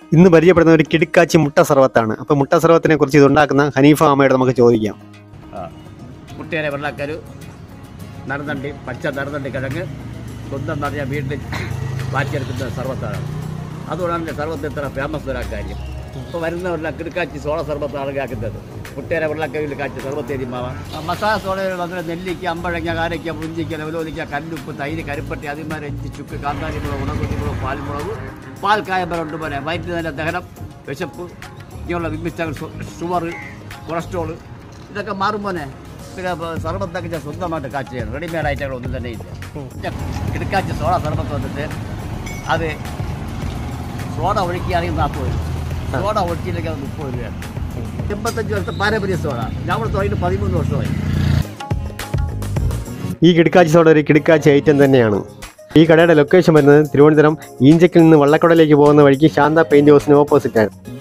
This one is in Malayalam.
ഇന്ന് പരിചയപ്പെടുന്ന ഒരു കിടുക്കാച്ചി മുട്ട സർവത്താണ് അപ്പോൾ മുട്ട സർവത്തിനെ കുറിച്ച് ഇതുണ്ടാക്കുന്ന ഹനീഫ അമ്മയോട് നമുക്ക് ചോദിക്കാം മുട്ടേനെ വെള്ളക്കരു നറുതണ്ടി പച്ച നറുതണ്ടി കിഴങ്ങ് സ്വന്തം നിറഞ്ഞ വീട്ടിൽ വാറ്റിയെടുക്കുന്ന സർവത്താണ് അതുകൊണ്ടാണ് എൻ്റെ സർവത്ത് ഇത്ര ഫേമസ് ഒരു കാര്യം ഇപ്പോൾ വരുന്നവരെല്ലാം കിടക്കാച്ചി സോള സർബത്താണ് കാക്കുന്നത് മുട്ടേനെ വെള്ളക്കവിൽ കാച്ചി സർവത്തേരി മാവ മസാല സോളയിൽ വന്നിട്ട് നെല്ലിക്ക അമ്പഴങ്ങ കാരയ്ക്ക പുഞ്ചിക്ക ലെവലോലിക്ക കല്ലുപ്പ് തൈര് കരിപ്പട്ടി അതിന്മാർ എഞ്ചി ചുക്ക് കാന്താരി മുളക് ഉണക്കുരുമുളക് പാൽമുളക് പാൽ കായമ്പലുണ്ട് പോലെ വയറ്റിൽ നല്ല ദഹനം വിശപ്പ് ഇങ്ങനെയുള്ള വിമിഷ്ടങ്ങൾ ഷുഗർ കൊളസ്ട്രോൾ ഇതൊക്കെ മാറും പോലെ പിന്നെ സർബത്തൊക്കെ ഞാൻ സ്വന്തമായിട്ട് കാച്ച് ചെയ്യണം റെഡിമെയ്ഡ് ഐറ്റങ്ങൾ ഒന്നും തന്നെ ഇല്ല ഞാൻ കിടക്കാച്ച സോഡ സർബത്ത് വന്നിട്ട് അത് സോഡ ഒഴുക്കിയാണെങ്കിൽ നാൽപ്പത് രൂപ സോഡ ഒഴുക്കിയില്ലെങ്കിൽ അത് മുപ്പത് രൂപയാണ് എൺപത്തഞ്ച് വർഷത്തെ പാരമ്പര്യ സോഡ ഞാൻ ഇവിടെ തുടങ്ങിയിട്ട് പതിമൂന്ന് വർഷമായി ഈ കിടുക്കാച്ചി സോഡ ഒരു കിടുക്കാച്ചി ഐറ്റം തന്നെയാണ് ഈ കടയുടെ ലൊക്കേഷൻ വരുന്നത് തിരുവനന്തപുരം ഈഞ്ചക്കിൽ നിന്ന് വള്ളക്കടയിലേക്ക് പോകുന്ന വഴിക്ക് ശാന്ത പെയിന്റ് ഹൗസിന് ഓപ്പോസിറ്റാണ്